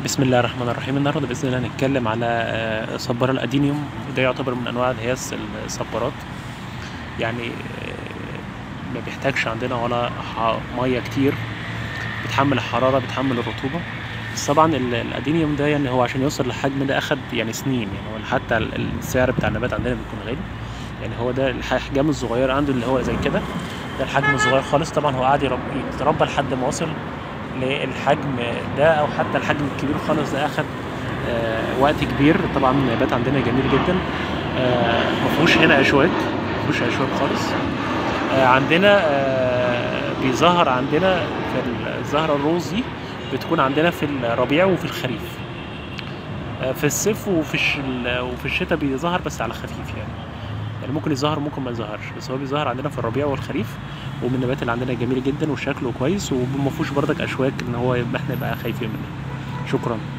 بسم الله الرحمن الرحيم النهارده باذن الله هنتكلم على آه، صبار الادينيوم وده يعتبر من انواع الهياس الصبارات يعني آه، ما بيحتاجش عندنا ولا ح- ميه كتير بيتحمل الحراره بيتحمل الرطوبه بس طبعا ال- الادينيوم ده يعني هو عشان يوصل للحجم ده اخد يعني سنين يعني هو حتى ال- السعر بتاع النبات عندنا بيكون غالي يعني هو ده الاحجام الصغيره عنده اللي هو زي كده ده الحجم الصغير خالص طبعا هو قاعد يرب- يتربى لحد ما وصل للحجم ده او حتى الحجم الكبير خالص ده اخد آه، وقت كبير طبعا النبات عندنا جميل جدا آه، ما فيهوش هنا اشواك ما فيهوش اشواك خالص آه، عندنا آه، بيظهر عندنا في الزهرة الروز دي بتكون عندنا في الربيع وفي الخريف آه، في الصيف وفي الش... وفي الشتاء بيظهر بس على خفيف يعني يعني ممكن يظهر ممكن ما يظهرش بس هو بيظهر عندنا في الربيع والخريف ومن النبات اللي عندنا جميل جدا وشكله كويس وما فيهوش برضك اشواك ان هو يبقى احنا نبقى خايفين منه شكرا